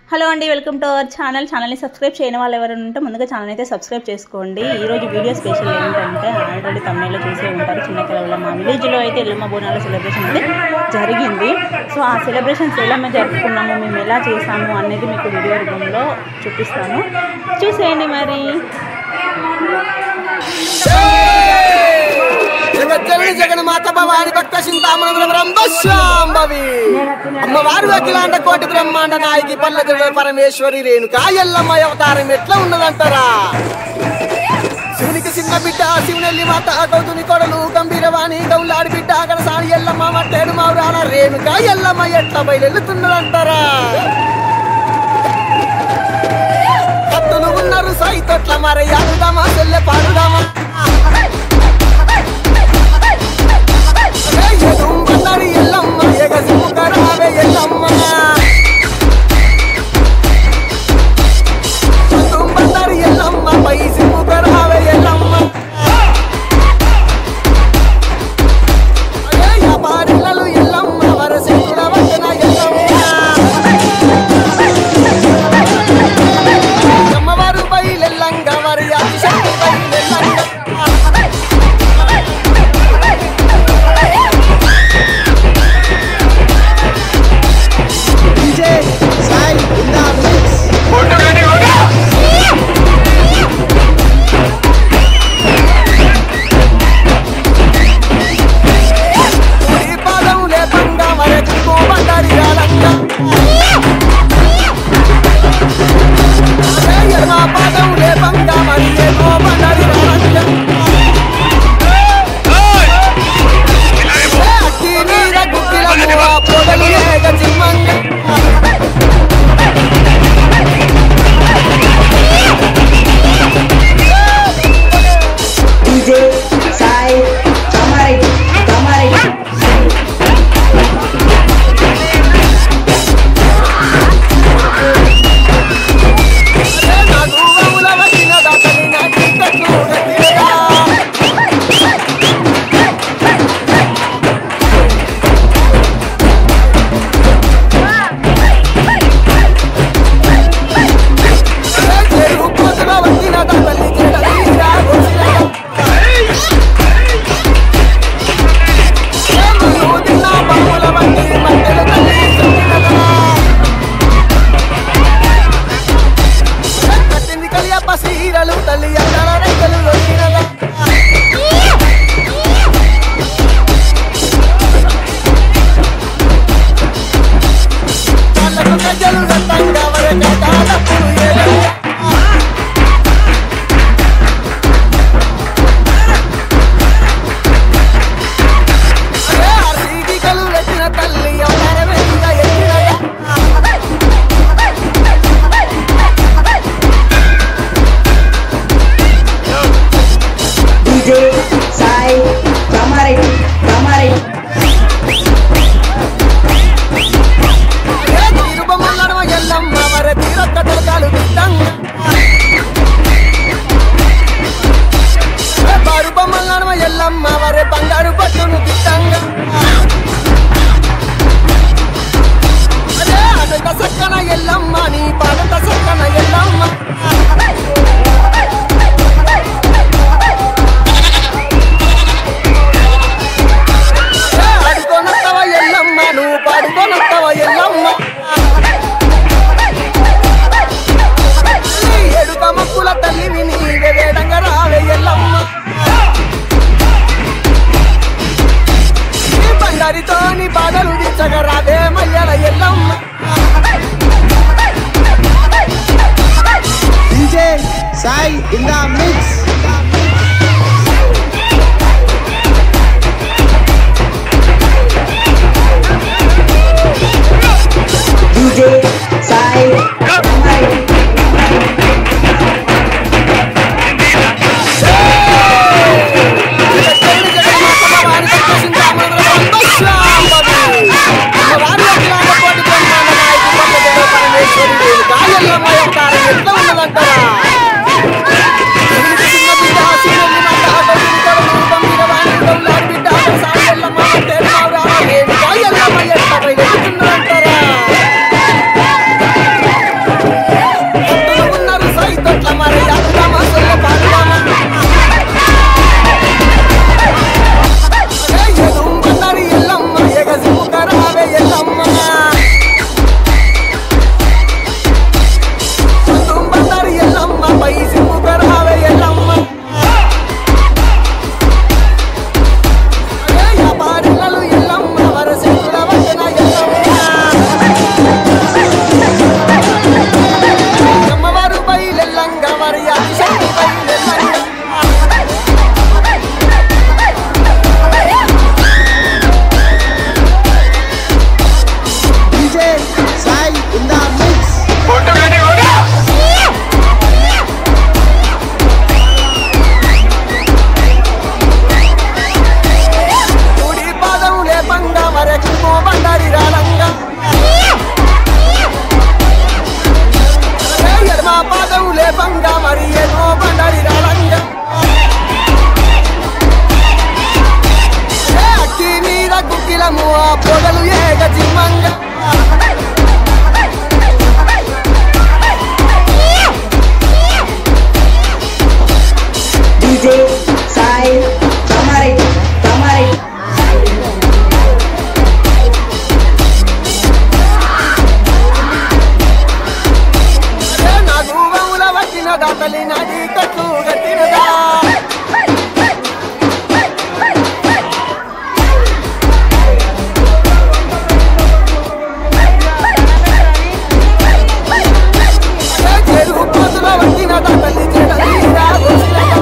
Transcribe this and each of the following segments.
Hello అండి welcome to our channel ఛానల్ని subscribe చేయని వాళ్ళు ఎవరైనా ఉంటే ముందుగా ఛానల్ అయితే సబ్స్క్రైబ్ చేసుకోండి ఈ రోజు వీడియో స్పెషల్ ఏంటంటే ఆల్రెడీ తమిళలో చూసే ఉంటారు చిన్న పిల్లల మా విలేజ్లో అయితే ఎల్లమ్మ బోనాల సెలబ్రేషన్ అయితే జరిగింది సో ఆ సెలబ్రేషన్స్ ఎలా మేము జరుపుకున్నాము మేము ఎలా చేసాము అనేది మీకు వీడియో రూపంలో చూపిస్తాను చూసేయండి మరి జగజ్జనని జగన్మాత భవాని భక్త చింతామణుల బ్రహ్మశాంభవి అమ్మవారు అఖిలాండ కోటి బ్రహ్మాండ నాయకి పల్లె పరమేశ్వరి రేణుక ఎల్లమ్మ అవతారం ఎట్లా ఉన్నదంటారా శివునికి చిన్న బిడ్డ శివునెల్లి మాత గౌతుని కొడలు గంభీరవాణి గౌలాడి బిడ్డ కడసాని ఎల్లమ్మ మట్టేడు మావురాల రేణుక ఎల్లమ్మ ఎట్లా బయలుతున్నదంటారా కత్తులు ఉన్నారు సైతొట్ల మరి అడుదామా చెల్లె పాడుదామా ఎదుంబన్నడి ఎల్లమ్మ ఎగసిముకరావే ఎల్లమ్మ ఎదుంబన్నడి ఎల్లమ్మ పై సిముకరావే ఎల్లమ్మ అరే యాపారిల్లలు ఎల్లమ్మ వరసికుల వచన ఎల్లమ్మ అమ్మవారు బయలెల్లంగ మరి అతిశక్తి బయలెల్లంగ DJ Sai in the mix. ఈ పాదం లేపంగా మరెక్కువ బండారి రాలంగా అదే ఎడమ పాదం లేపంగా మరి ఎక్కువ బండారి రాలంగా ఏ అక్కి నీర గుక్కిలము ఆ పొగలు ఏగ చిమ్మంగా DJ Sai Kamarit Kamarit. అదే నా దూరముల వచ్చిన దాతని నా టికెట్లు గట్టిగా చెరువు కోతల వచ్చిన దాతని చెడలీరా వచ్చిన ఏమను తిన్న బాముల వంటి మట్టెలు తల్లి చెప్పిందగా కట్టింది కలియప్ప సీరలు తల్లి అక్కడ రైతులు వచ్చినగా కాళ్ళకు గజ్జలు గట్టంగా వరక కాలప్పుడు ఏలంగా అరే అర్సీటికలు పెట్టిన తల్లి అవతారమేగా ఎక్కినగా DJ Sai Kamarit Kamarit. ఏ తిరుబొమ్మలనమ ఎల్లమ్మ వర తీరొక్క తలకాలు బిడ్డంగా ఏ బారు బొమ్మలనమ ఎల్లమ్మ వర బంగారు పట్టును బిడ్డంగా అదే అనంత సక్కన ఎల్లమ్మ నీ పాదంత సక్కన ఎల్లమ్మ ఏ ఆడుకోనొత్తవ ఎల్లమ్మ నువ్వు పాడుకోనొత్తవ ఎల్లమ్మ నీ ఎడుక మక్కుల తల్లివి నీవే వేడంగా రావే ఎల్లమ్మ నీ బంగారితో నీ బాధలు దించగా రావే మయ్యల Yellamma DJ Sai in the mix. DJ Sai Kamarit. జగత్తైన జగన్మాత భవాని భక్తసింహామణుల బ్రహ్మశాంభవి. అమ్మవారి అఖిలాండ కోటి బ్రహ్మాండ నాయకి పల్లెటూరు పరమేశ్వరి రేణుక ఎల్లమ్మ అవతారం ఎట్లా ఉన్నదంటారా? శివునికి చిన్న బిడ్డ, శివుని మాట, గౌరిని కొడుకు, గంభీరవాణి, గౌలాడి బిడ్డ, కడసాని ఎల్లమ్మ, తేరు మావురాల రేణుక ఎల్లమ్మ ఎట్లా బయలుదేరుతున్నదంటారా? లేపంగా మరి ఏమో బండరి రాలంగా ఏ అక్కి మీద కుక్కిలము ఆ పొగలు ఏగ జిమ్మంగా DJ Sai Tamari Tamari ఏ నాకు వౌల వచ్చిన దాతలి నది కట్టు గట్టినదా ఏ చెరువు పోతుల వచ్చిన దాతలి చెడలీరా వచ్చినదా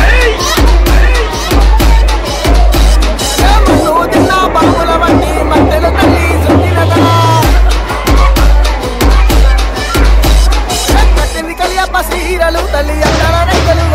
ఏ మన్ను తిన్న బావుల వంటి మట్టెలు తల్లి చుట్టినదా కట్టింది కలియప్ప సీరలు తల్లి అందర రైతులు